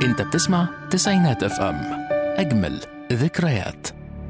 انت بتسمع تسعينات اف ام اجمل ذكريات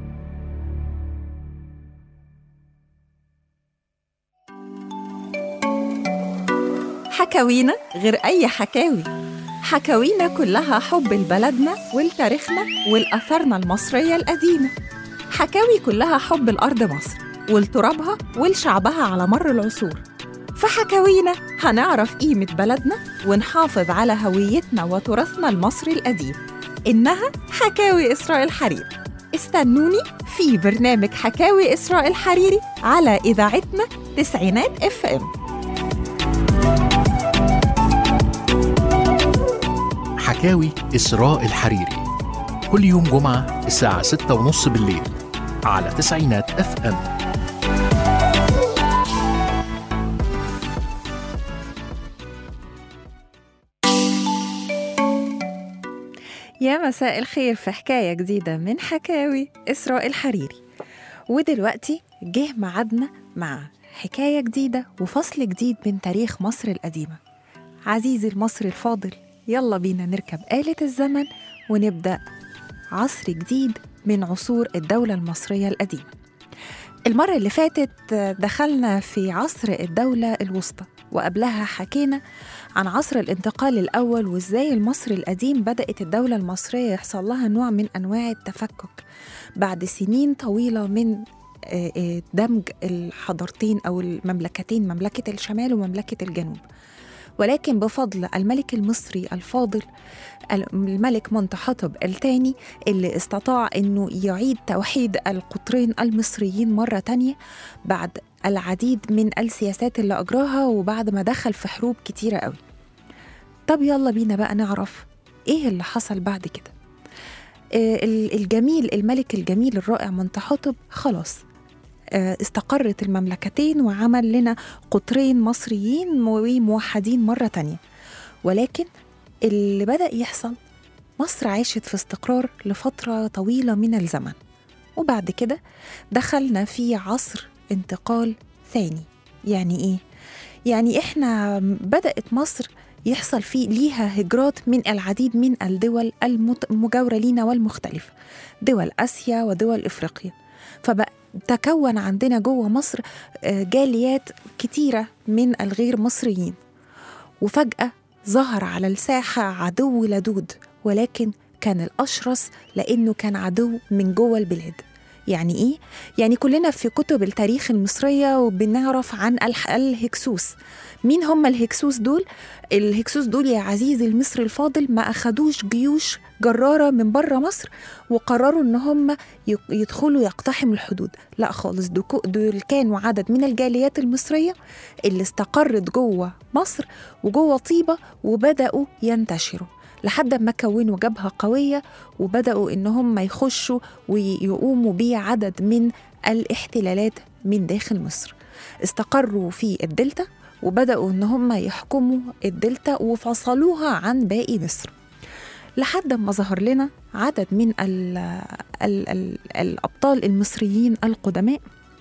حكاوينا غير أي حكاوي حكاوينا كلها حب لبلدنا ولتاريخنا والأثارنا المصرية القديمة حكاوي كلها حب الأرض مصر ولترابها ولشعبها على مر العصور في حكاوينا هنعرف قيمة بلدنا ونحافظ على هويتنا وتراثنا المصري القديم إنها حكاوي إسراء الحريري استنوني في برنامج حكاوي إسراء الحريري على إذاعتنا تسعينات اف ام حكاوي إسراء الحريري كل يوم جمعة الساعة ستة ونص بالليل على تسعينات اف ام يا مساء الخير في حكاية جديدة من حكاوي إسراء الحريري ودلوقتي جه ميعادنا مع حكاية جديدة وفصل جديد من تاريخ مصر القديمة عزيزي المصري الفاضل يلا بينا نركب آلة الزمن ونبدأ عصر جديد من عصور الدولة المصرية القديمة المرة اللي فاتت دخلنا في عصر الدولة الوسطى وقبلها حكينا عن عصر الانتقال الأول وإزاي المصري القديم بدأت الدولة المصرية يحصل لها نوع من أنواع التفكك بعد سنين طويلة من آه، آه، دمج الحضارتين أو المملكتين مملكة الشمال ومملكة الجنوب ولكن بفضل الملك المصري الفاضل الملك منتحتب الثاني اللي استطاع انه يعيد توحيد القطرين المصريين مرة تانية بعد العديد من السياسات اللي أجراها وبعد ما دخل في حروب كتيرة قوي طب يلا بينا بقى نعرف ايه اللي حصل بعد كده آه، ال- الجميل الملك الجميل الرائع منتحتب خلاص آه، استقرت المملكتين وعمل لنا قطرين مصريين وموحدين مرة تانية ولكن اللي بدأ يحصل مصر عاشت في استقرار لفترة طويلة من الزمن وبعد كده دخلنا في عصر انتقال ثاني يعني ايه؟ يعني احنا بدأت مصر يحصل فيه ليها هجرات من العديد من الدول المت- المجاورة لينا والمختلفة دول آسيا ودول إفريقيا فبقى تكون عندنا جوه مصر آه، جاليات كتيرة من الغير مصريين وفجأة ظهر على الساحة عدو لدود ولكن كان الأشرس لأنه كان عدو من جوه البلاد يعني إيه؟ يعني كلنا في كتب التاريخ المصرية وبنعرف عن الح- الهكسوس مين هم الهكسوس دول؟ الهكسوس دول يا عزيزي المصري الفاضل ما أخدوش جيوش جرارة من بره مصر وقرروا إن هم ي- يدخلوا يقتحموا الحدود لا خالص دول كو- دول كانوا عدد من الجاليات المصرية اللي استقرت جوه مصر وجوه طيبة وبدأوا ينتشروا لحد ما كونوا جبهة قوية وبدأوا إن هم يخشوا ويقوموا بعدد من الاحتلالات من داخل مصر استقروا في الدلتا وبدأوا إن هم يحكموا الدلتا وفصلوها عن باقي مصر لحد ما ظهر لنا عدد من ال ال ال الأبطال المصريين القدماء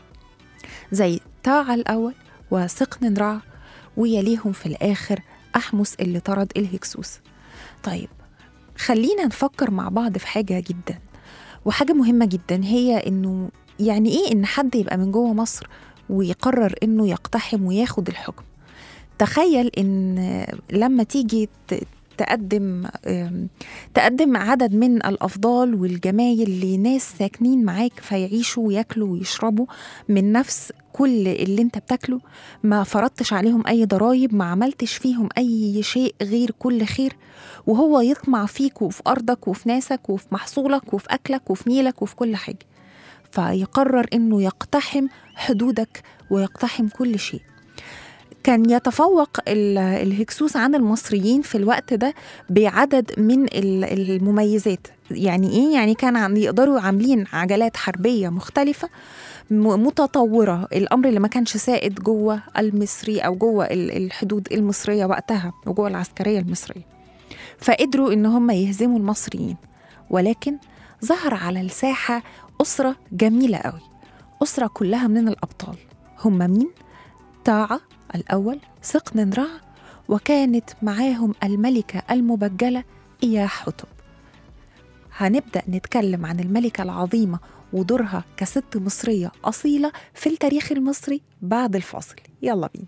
زي تاع الأول وسقن رع ويليهم في الآخر أحمس اللي طرد الهكسوس طيب خلينا نفكر مع بعض في حاجة جدا وحاجة مهمة جدا هي إنه يعني إيه إن حد يبقى من جوه مصر ويقرر إنه يقتحم وياخد الحكم تخيل إن لما تيجي ت- تقدم آم، تقدم عدد من الأفضال والجمايل لناس ساكنين معاك فيعيشوا وياكلوا ويشربوا من نفس كل اللي انت بتاكله ما فرضتش عليهم أي ضرايب ما عملتش فيهم أي شيء غير كل خير وهو يطمع فيك وفي أرضك وفي ناسك وفي محصولك وفي أكلك وفي نيلك وفي كل حاجة فيقرر إنه يقتحم حدودك ويقتحم كل شيء كان يتفوق ال- الهكسوس عن المصريين في الوقت ده بعدد من ال- المميزات يعني ايه يعني كان عم- يقدروا عاملين عجلات حربيه مختلفه م- متطوره الامر اللي ما كانش سائد جوه المصري او جوه ال- الحدود المصريه وقتها وجوه العسكريه المصريه فقدروا ان هم يهزموا المصريين ولكن ظهر على الساحه اسره جميله قوي اسره كلها من الابطال هم مين طاعه الأول سقن رع وكانت معاهم الملكة المبجلة إياه حطب هنبدأ نتكلم عن الملكة العظيمة ودورها كست مصرية أصيلة في التاريخ المصري بعد الفاصل يلا بينا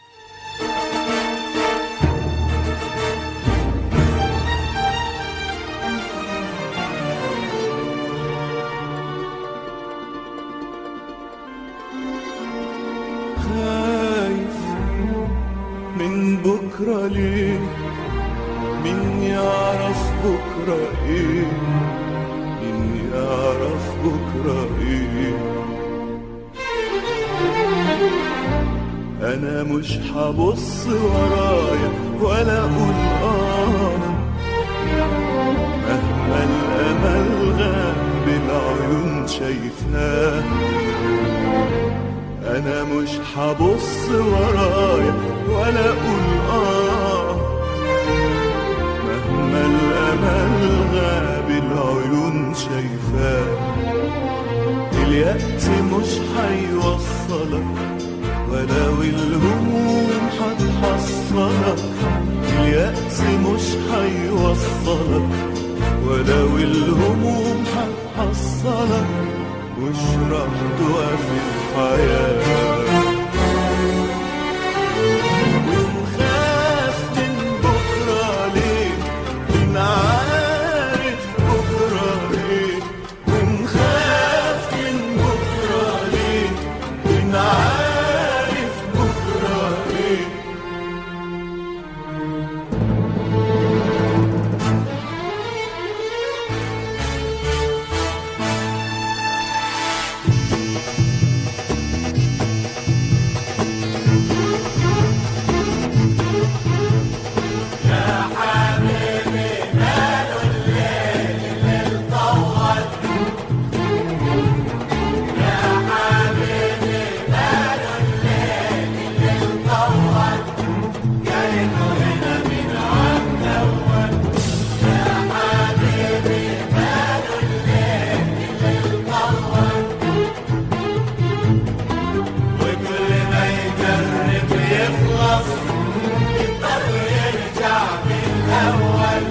خايف من بكرة ليه مين يعرف بكرة ايه مين يعرف بكرة ايه انا مش هبص ورايا ولا اقول اه مهما الامل غاب العيون شايفاه انا مش هبص ورايا ولا اقول اه مهما الامل غاب العيون شايفاه اليأس مش هيوصلك ولو الهموم هتحصلك اليأس مش هيوصلك ولو الهموم هتحصلك مش راح توقف الحياة ونخاف من بكرة ليه من عارف بكرة ليه ونخاف من بكرة ليه من عارف بكرة ليه وكل ما يجرب يخلص يضطر يرجع من الأول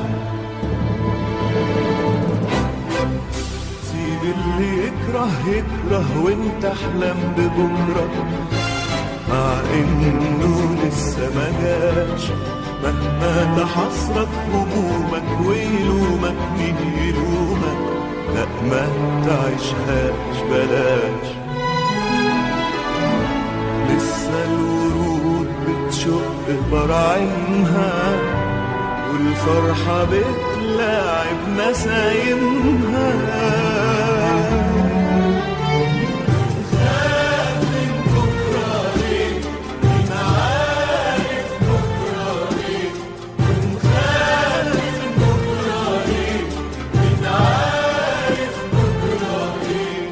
سيب اللي يكره يكره وانت احلم ببكرة مع انه لسه ما جاش مهما تحصرك همومك ويلومك مين يلومك لا ما تعيشهاش بلاش لسه الورود بتشق براعمها والفرحة بتلاعب نسايمها خاف من بكرة ليه؟ مين عارف بكرة ليه؟ ونخاف من بكرة ليه؟ مين عارف بكرة ليه؟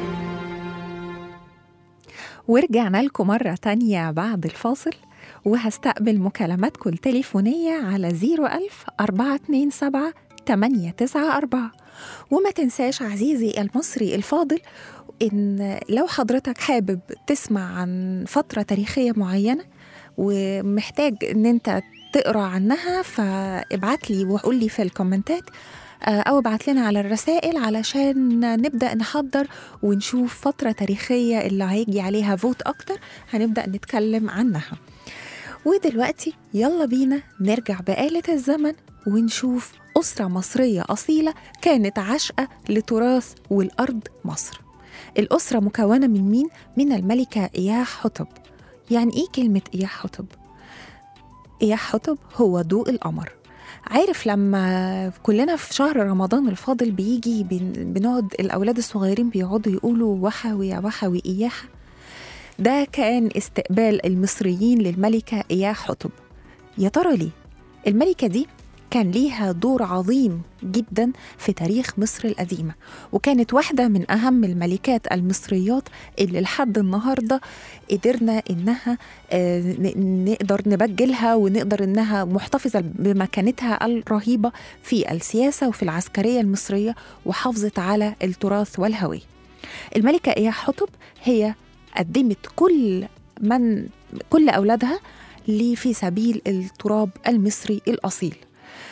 ورجعنا لكم مرة تانية بعد الفاصل وهستقبل مكالماتكم التليفونية على 01000 427 894 وما تنساش عزيزي المصري الفاضل إن لو حضرتك حابب تسمع عن فترة تاريخية معينة ومحتاج إن أنت تقرأ عنها فابعت لي وقول لي في الكومنتات آه، أو ابعت لنا على الرسائل علشان نبدأ نحضر ونشوف فترة تاريخية اللي هيجي عليها فوت أكتر هنبدأ نتكلم عنها ودلوقتي يلا بينا نرجع بآلة الزمن ونشوف أسرة مصرية أصيلة كانت عاشقة لتراث والأرض مصر الأسرة مكونة من مين؟ من الملكة إياح حطب يعني إيه كلمة إياح حطب؟ إياح حطب هو ضوء القمر عارف لما كلنا في شهر رمضان الفاضل بيجي بن- بنقعد الأولاد الصغيرين بيقعدوا يقولوا وحوي يا وحوي إياحة ده كان استقبال المصريين للملكة إياح حطب يا ترى ليه؟ الملكة دي كان ليها دور عظيم جدا في تاريخ مصر القديمة وكانت واحدة من أهم الملكات المصريات اللي لحد النهاردة قدرنا إنها آه، ن- نقدر نبجلها ونقدر إنها محتفظة بمكانتها الرهيبة في السياسة وفي العسكرية المصرية وحافظت على التراث والهوية الملكة إياح حطب هي قدمت كل من كل أولادها لي في سبيل التراب المصري الأصيل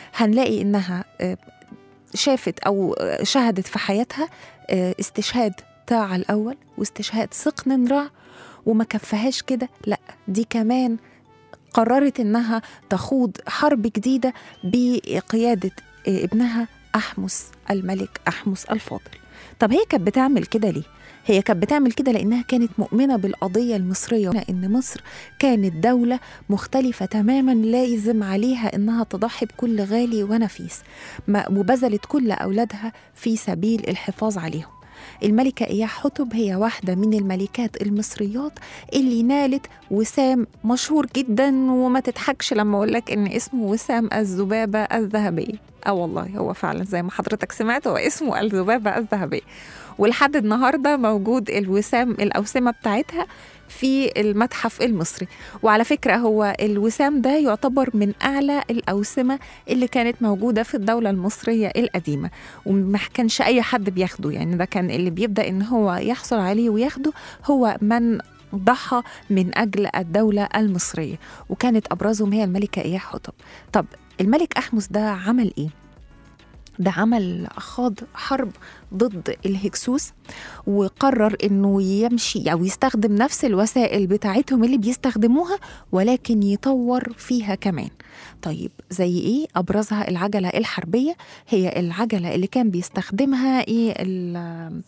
هنلاقي إنها آه، شافت أو آه، شهدت في حياتها آه، استشهاد طاعة الأول واستشهاد سقن رع وما كفهاش كده لا دي كمان قررت إنها تخوض حرب جديدة بقيادة آه، ابنها أحمس الملك أحمس الفاضل طب هي كانت بتعمل كده ليه؟ هي كانت بتعمل كده لأنها كانت مؤمنة بالقضية المصرية إن مصر كانت دولة مختلفة تماما لازم عليها إنها تضحي بكل غالي ونفيس ما- وبذلت كل أولادها في سبيل الحفاظ عليهم الملكة إياح حتب هي واحدة من الملكات المصريات اللي نالت وسام مشهور جدا وما تضحكش لما أقول لك إن اسمه وسام الذبابة الذهبية اه والله هو فعلا زي ما حضرتك سمعت هو اسمه الذبابة الذهبية ولحد النهارده موجود الوسام الأوسمة بتاعتها في المتحف المصري وعلى فكرة هو الوسام ده يعتبر من أعلى الأوسمة اللي كانت موجودة في الدولة المصرية القديمة وما كانش أي حد بياخده يعني ده كان اللي بيبدأ إن هو يحصل عليه وياخده هو من ضحى من أجل الدولة المصرية وكانت أبرزهم هي الملكة إياح حتب طب الملك أحمس ده عمل إيه؟ ده عمل خاض حرب ضد الهكسوس وقرر انه يمشي او يستخدم نفس الوسائل بتاعتهم اللي بيستخدموها ولكن يطور فيها كمان طيب زي ايه ابرزها العجله الحربيه هي العجله اللي كان بيستخدمها ايه ال-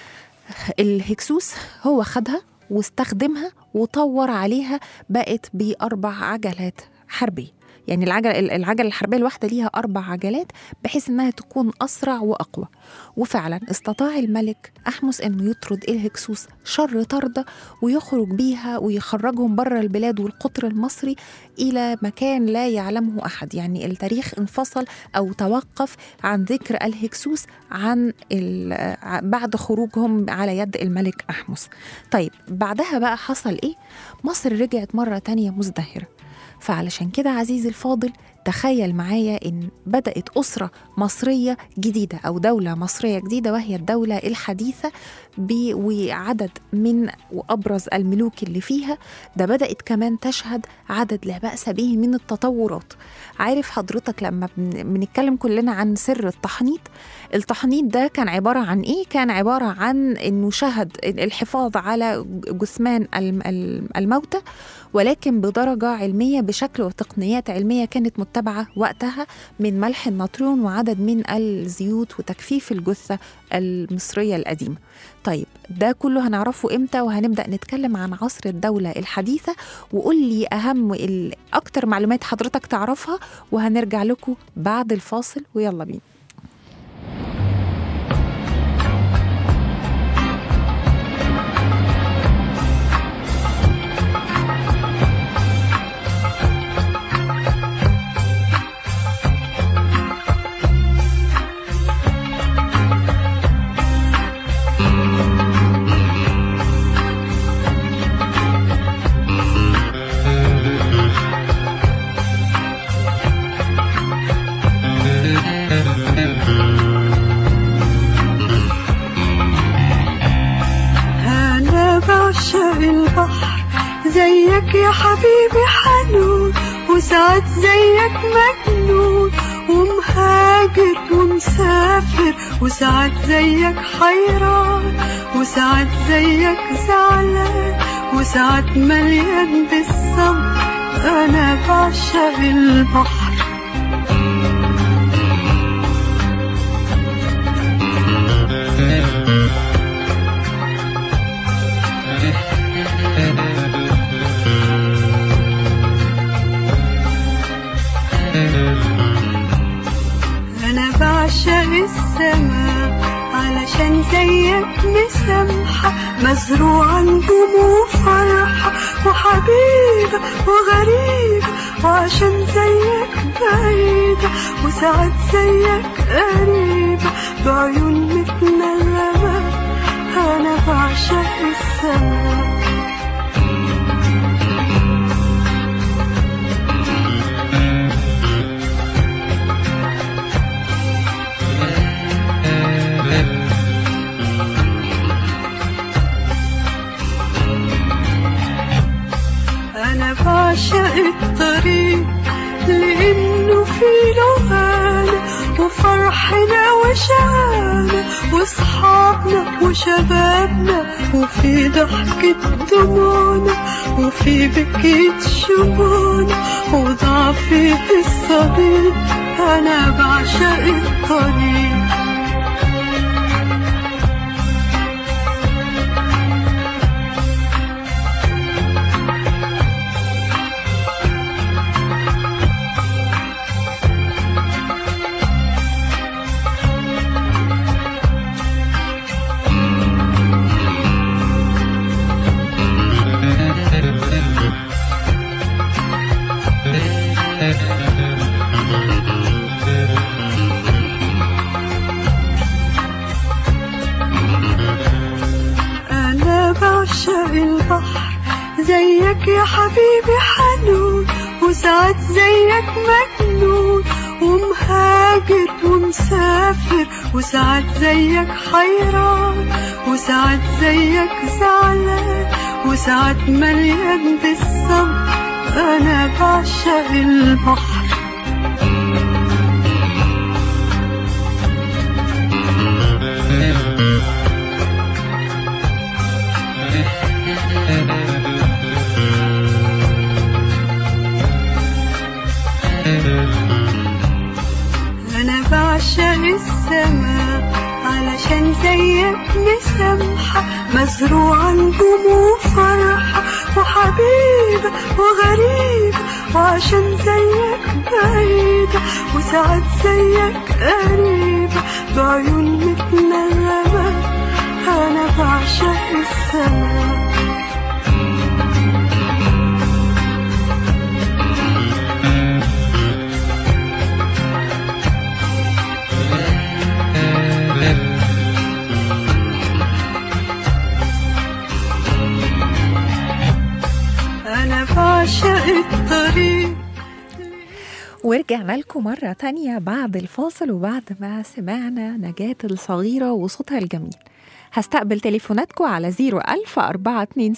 الهكسوس هو خدها واستخدمها وطور عليها بقت بأربع عجلات حربية يعني العجلة العجلة الحربية الواحدة ليها أربع عجلات بحيث إنها تكون أسرع وأقوى وفعلا استطاع الملك أحمس إنه يطرد الهكسوس شر طردة ويخرج بيها ويخرجهم بره البلاد والقطر المصري إلى مكان لا يعلمه أحد يعني التاريخ انفصل أو توقف عن ذكر الهكسوس عن ال- ع- بعد خروجهم على يد الملك أحمس طيب بعدها بقى حصل إيه؟ مصر رجعت مرة تانية مزدهرة فعلشان كده عزيزي الفاضل تخيل معايا إن بدأت أسرة مصرية جديدة أو دولة مصرية جديدة وهي الدولة الحديثة ب- وعدد من وأبرز الملوك اللي فيها ده بدأت كمان تشهد عدد لا بأس به من التطورات عارف حضرتك لما بن- بنتكلم كلنا عن سر التحنيط التحنيط ده كان عبارة عن إيه؟ كان عبارة عن إنه شهد الحفاظ على جثمان الم- الم- الموتى ولكن بدرجة علمية بشكل وتقنيات علمية كانت متبعة وقتها من ملح النطرون وعدد من الزيوت وتجفيف الجثة المصرية القديمة طيب ده كله هنعرفه امتى وهنبدأ نتكلم عن عصر الدولة الحديثة وقول لي أهم ال- أكتر معلومات حضرتك تعرفها وهنرجع لكم بعد الفاصل ويلا بينا أنا بعشق البحر زيك يا حبيبي حنون وساعات زيك مجنون ومهاجر ومسافر وساعات زيك حيران وساعات زيك زعلان وساعات مليان بالصبر أنا بعشق البحر أنا بعشق السماء علشان زيك مسامحة مزروعة نجوم وفرحة وحبيبة وغريبة وعشان زيك بعيدة وساعات زيك قريبة بعيون متنغمة أنا بعشق السماء أنا بعشق الطريق لأنه في لغة فرحنا وشقانا واصحابنا وشبابنا وفي ضحكة دموعنا وفي بكية شموعنا وضعفي الصديق أنا بعشق الطريق أنا بعشق البحر زيك يا حبيبي حنون وساعات زيك مجنون ومهاجر ومسافر وساعات زيك حيران وساعات زيك زعلان وساعات مليان بالصبر أنا بعشق البحر أنا بعشق السماء علشان زيك مسامحة مزروعة نجوم وفرحة وحبيبة وغريبة وعشان زيك بعيدة وساعات زيك قريبة بعيون متنغمة أنا بعشق السماء أنا بعشق الطريق ورجعنا لكم مرة تانية بعد الفاصل وبعد ما سمعنا نجاة الصغيرة وصوتها الجميل هستقبل تليفوناتكم على 01000 427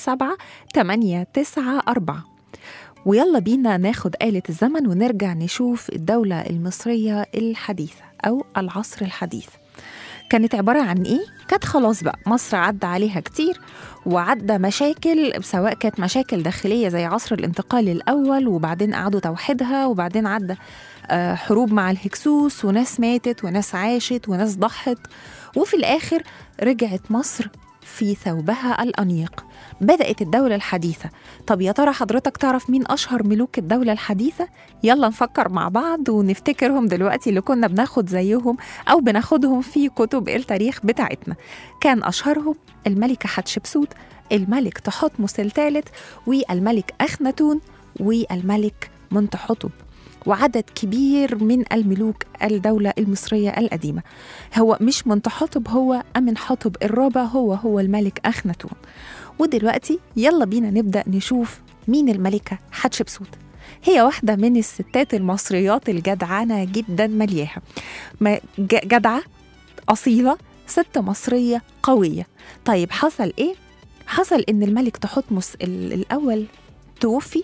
894 ويلا بينا ناخد آلة الزمن ونرجع نشوف الدولة المصرية الحديثة أو العصر الحديث كانت عبارة عن إيه؟ كانت خلاص بقى مصر عدى عليها كتير وعدى مشاكل سواء كانت مشاكل داخلية زي عصر الانتقال الأول وبعدين قعدوا توحيدها وبعدين عدى آه، حروب مع الهكسوس وناس ماتت وناس عاشت وناس ضحت وفي الآخر رجعت مصر في ثوبها الأنيق بدأت الدولة الحديثة طب يا ترى حضرتك تعرف مين أشهر ملوك الدولة الحديثة؟ يلا نفكر مع بعض ونفتكرهم دلوقتي اللي كنا بناخد زيهم أو بناخدهم في كتب التاريخ بتاعتنا كان أشهرهم الملكة حتشبسوت الملك تحتمس الثالث والملك أخناتون والملك منتحتب وعدد كبير من الملوك الدولة المصرية القديمة هو مش منتحتب هو أمنحتب الرابع هو هو الملك أخناتون ودلوقتي يلا بينا نبدأ نشوف مين الملكة حتشبسوت هي واحدة من الستات المصريات الجدعانة جدا ملياها ما- ج- جدعة أصيلة ست مصرية قوية طيب حصل إيه؟ حصل إن الملك تحتمس ال- الأول توفي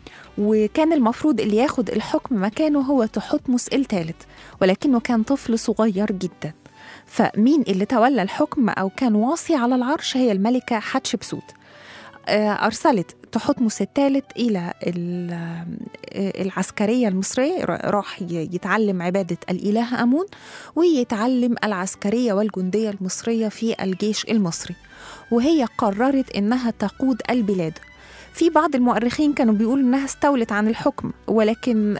وكان المفروض اللي ياخد الحكم مكانه هو تحتمس الثالث ولكنه كان طفل صغير جدا فمين اللي تولى الحكم أو كان واصي على العرش هي الملكة حتشبسوت آه، أرسلت تحتمس الثالث إلى ال- آه، العسكرية المصرية را- راح ي- يتعلم عبادة الإله أمون ويتعلم العسكرية والجندية المصرية في الجيش المصري وهي قررت إنها تقود البلاد في بعض المؤرخين كانوا بيقولوا انها استولت عن الحكم ولكن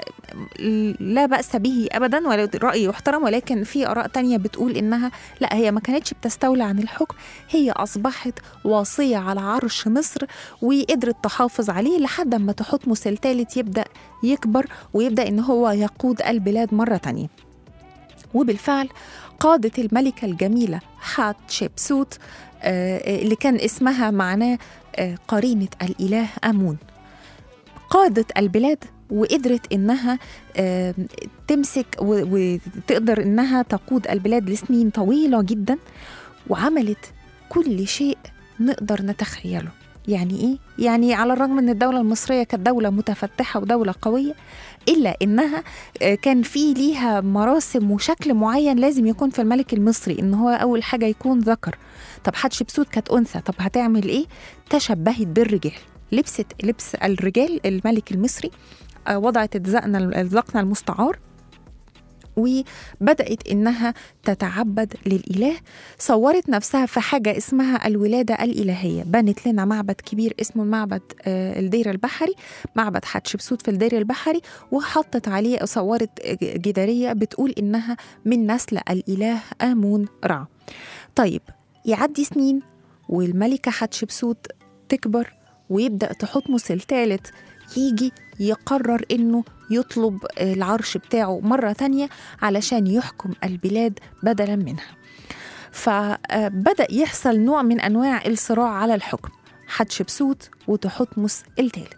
لا بأس به ابدا ولا رأي يحترم ولكن في اراء تانية بتقول انها لا هي ما كانتش بتستولى عن الحكم هي اصبحت واصية على عرش مصر وقدرت تحافظ عليه لحد ما تحتمس الثالث يبدأ يكبر ويبدأ ان هو يقود البلاد مرة تانية وبالفعل قادت الملكة الجميلة حتشبسوت آه، اللي كان اسمها معناه آه، قرينة الإله أمون قادت البلاد وقدرت إنها آه، تمسك و- وتقدر إنها تقود البلاد لسنين طويلة جدا وعملت كل شيء نقدر نتخيله يعني إيه؟ يعني على الرغم إن الدولة المصرية كانت دولة متفتحة ودولة قوية إلا إنها آه، كان في ليها مراسم وشكل معين لازم يكون في الملك المصري إن هو أول حاجة يكون ذكر طب حتشبسوت كانت أنثى طب هتعمل إيه؟ تشبهت بالرجال لبست لبس الرجال الملك المصري آه، وضعت الزقن الزقن المستعار وبدأت إنها تتعبد للإله صورت نفسها في حاجة اسمها الولادة الإلهية بنت لنا معبد كبير اسمه المعبد آه، الدير البحري معبد حتشبسوت في الدير البحري وحطت عليه صورت جدارية بتقول إنها من نسل الإله آمون رع طيب يعدي سنين والملكة حتشبسوت تكبر ويبدأ تحتمس الثالث يجي يقرر إنه يطلب العرش بتاعه مرة تانية علشان يحكم البلاد بدلا منها فبدأ يحصل نوع من أنواع الصراع على الحكم حتشبسوت وتحتمس الثالث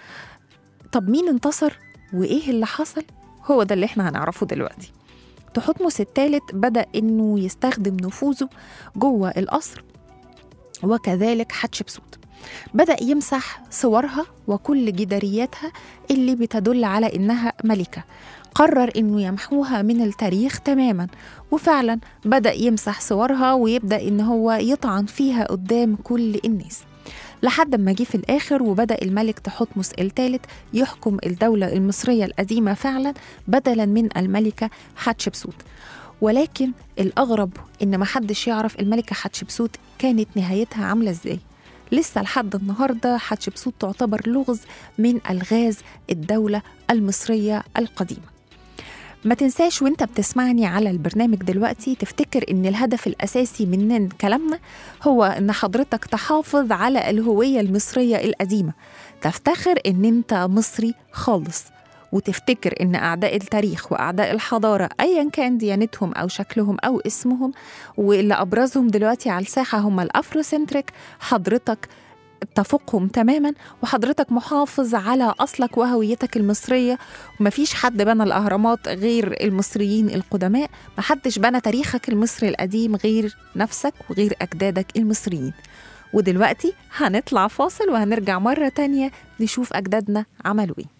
طب مين انتصر وإيه اللي حصل هو ده اللي احنا هنعرفه دلوقتي تحتمس الثالث بدأ إنه يستخدم نفوذه جوه القصر وكذلك حتشبسوت بدأ يمسح صورها وكل جدارياتها اللي بتدل على إنها ملكة قرر إنه يمحوها من التاريخ تماما وفعلا بدأ يمسح صورها ويبدأ إن هو يطعن فيها قدام كل الناس لحد ما جه في الآخر وبدأ الملك تحتمس الثالث يحكم الدولة المصرية القديمة فعلا بدلا من الملكة حتشبسوت ولكن الأغرب إن محدش يعرف الملكة حتشبسوت كانت نهايتها عاملة إزاي لسه لحد النهاردة حتشبسوت تعتبر لغز من ألغاز الدولة المصرية القديمة ما تنساش وانت بتسمعني على البرنامج دلوقتي تفتكر ان الهدف الاساسي من كلامنا هو ان حضرتك تحافظ على الهوية المصرية القديمة تفتخر ان انت مصري خالص وتفتكر ان اعداء التاريخ واعداء الحضاره ايا كان ديانتهم او شكلهم او اسمهم واللي ابرزهم دلوقتي على الساحه هم الافروسنتريك حضرتك تفوقهم تماما وحضرتك محافظ على اصلك وهويتك المصريه ومفيش حد بنى الاهرامات غير المصريين القدماء محدش بنى تاريخك المصري القديم غير نفسك وغير اجدادك المصريين ودلوقتي هنطلع فاصل وهنرجع مره تانية نشوف اجدادنا عملوا ايه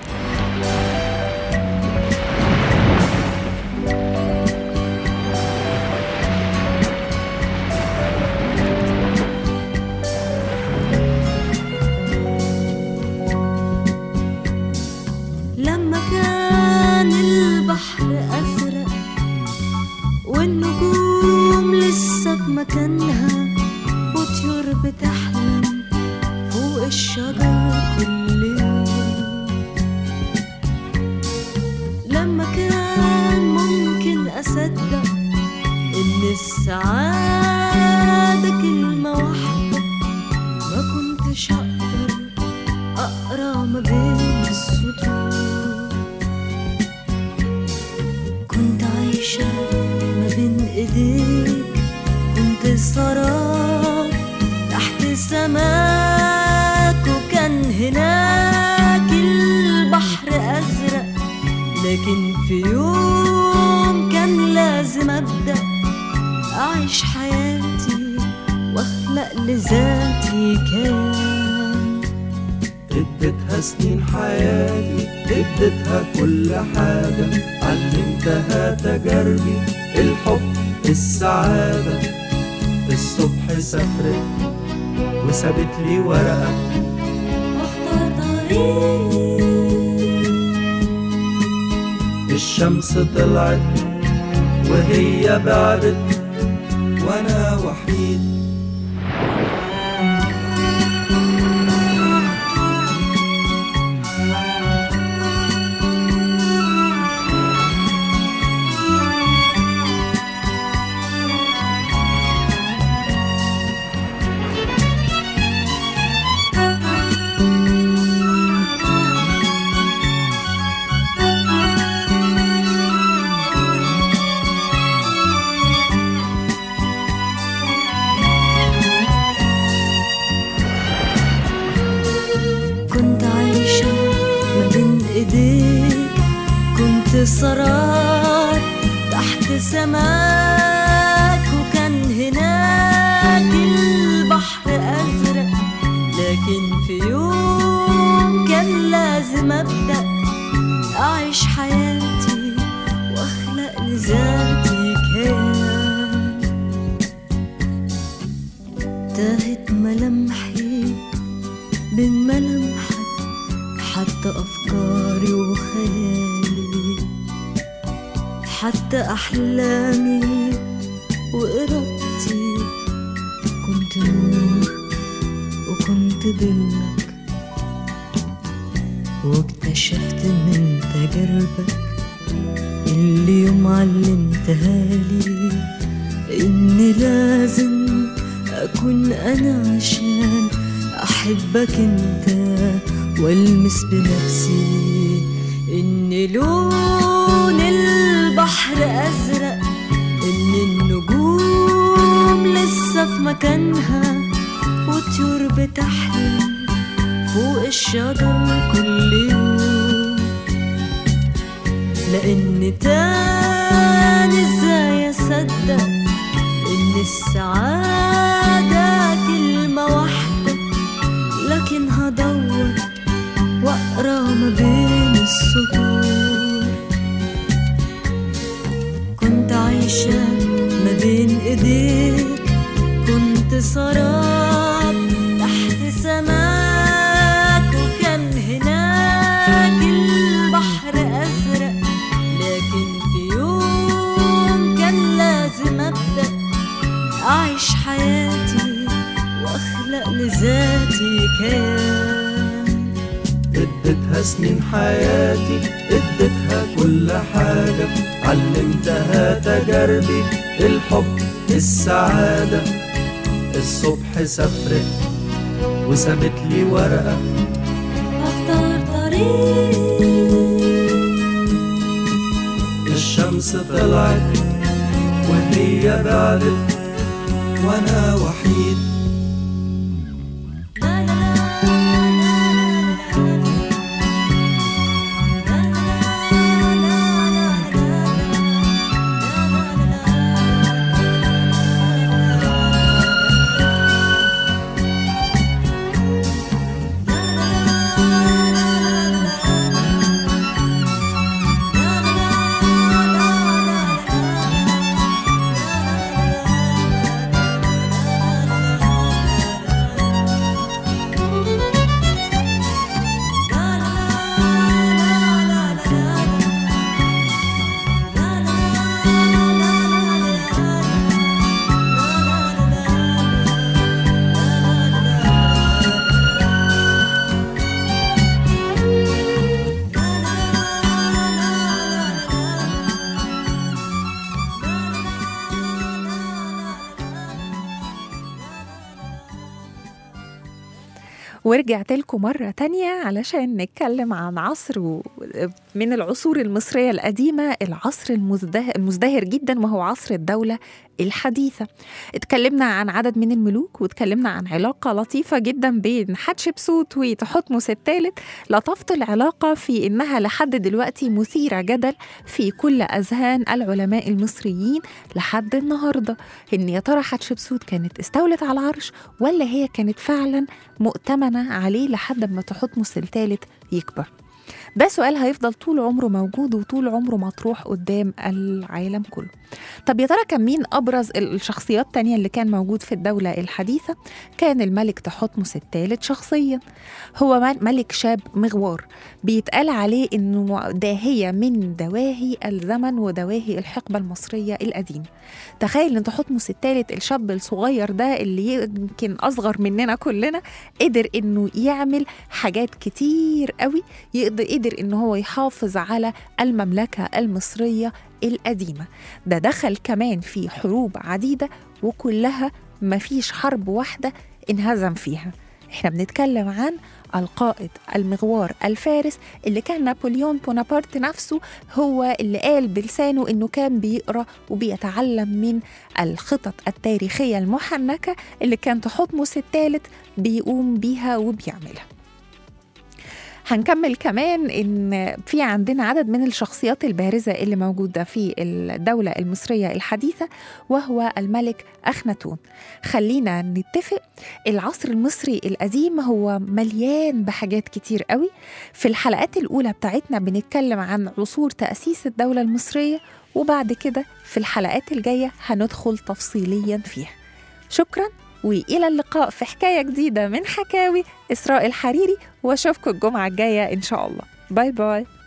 لما كان البحر أزرق والنجوم لسه في مكانها وطيور بتحلم فوق الشجر كل يوم لما كان ممكن أصدق إن السعادة كلمة واحدة ما كنتش أقدر أقرأ ما بين السطور كنت عايشة ما بين إيديك كنت سراب تحت سماك وكان هناك البحر أزرق لكن في يوم كان لازم أبدأ أعيش حياتي وأخلق لذاتي كيان اديتها سنين حياتي اديتها كل حاجة علمتها تجاربي الحب السعادة الصبح سافرت وسابت لي ورقة واختار طريق الشمس طلعت وهي بعدت وانا وحيد كنت عايشة ما بين ايديك كنت سراب تحت سماك وكان هناك البحر أزرق لكن في يوم كان لازم أبدأ حتى أحلامي وإرادتي كنت نور وكنت ظلك واكتشفت من تجاربك اللي يوم علمتها لي إني لازم أكون أنا عشان أحبك أنت والمس بنفسي إن لون البحر أزرق إن النجوم لسه في مكانها وطيور بتحلم فوق الشجر كل يوم لأن تاني ازاي أصدق إن السعادة كلمة واحدة لكن هدور وأقرأ ما بين السطور كنت عايشة ما بين إيديك كنت سراب تحت سماك وكان هناك البحر أزرق لكن في يوم كان لازم أبدأ أعيش حياتي وأخلق لذاتي كيان اديتها سنين حياتي اديتها كل حاجة علمتها تجاربي الحب السعادة الصبح سافرت وسابت لي ورقة أختار طريق الشمس طلعت وهي بعدت وانا وحيد ورجعت لكم مرة تانية علشان نتكلم عن عصر و- من العصور المصرية القديمة العصر المزده- المزدهر جدا وهو عصر الدولة الحديثة اتكلمنا عن عدد من الملوك واتكلمنا عن علاقة لطيفة جدا بين حتشبسوت وتحتمس الثالث لطفت العلاقة في إنها لحد دلوقتي مثيرة جدل في كل أذهان العلماء المصريين لحد النهاردة إن يا ترى حتشبسوت كانت استولت على العرش ولا هي كانت فعلا مؤتمنة عليه لحد ما تحتمس الثالث يكبر ده سؤال هيفضل طول عمره موجود وطول عمره مطروح قدام العالم كله طب يا ترى كان مين أبرز ال- الشخصيات التانية اللي كان موجود في الدولة الحديثة كان الملك تحتمس الثالث شخصيا هو مل- ملك شاب مغوار بيتقال عليه انه داهية من دواهي الزمن ودواهي الحقبة المصرية القديمة تخيل ان تحتمس الثالث الشاب الصغير ده اللي يمكن اصغر مننا كلنا قدر انه يعمل حاجات كتير قوي يقدر قدر ان هو يحافظ على المملكة المصرية القديمة ده دخل كمان في حروب عديدة وكلها مفيش حرب واحدة انهزم فيها احنا بنتكلم عن القائد المغوار الفارس اللي كان نابليون بونابرت نفسه هو اللي قال بلسانه انه كان بيقرا وبيتعلم من الخطط التاريخيه المحنكه اللي كان تحتمس الثالث بيقوم بيها وبيعملها هنكمل كمان ان في عندنا عدد من الشخصيات البارزه اللي موجوده في الدوله المصريه الحديثه وهو الملك اخناتون خلينا نتفق العصر المصري القديم هو مليان بحاجات كتير قوي في الحلقات الاولى بتاعتنا بنتكلم عن عصور تاسيس الدوله المصريه وبعد كده في الحلقات الجايه هندخل تفصيليا فيها شكرا والى اللقاء في حكايه جديده من حكاوي اسراء الحريري واشوفكم الجمعه الجايه ان شاء الله باي باي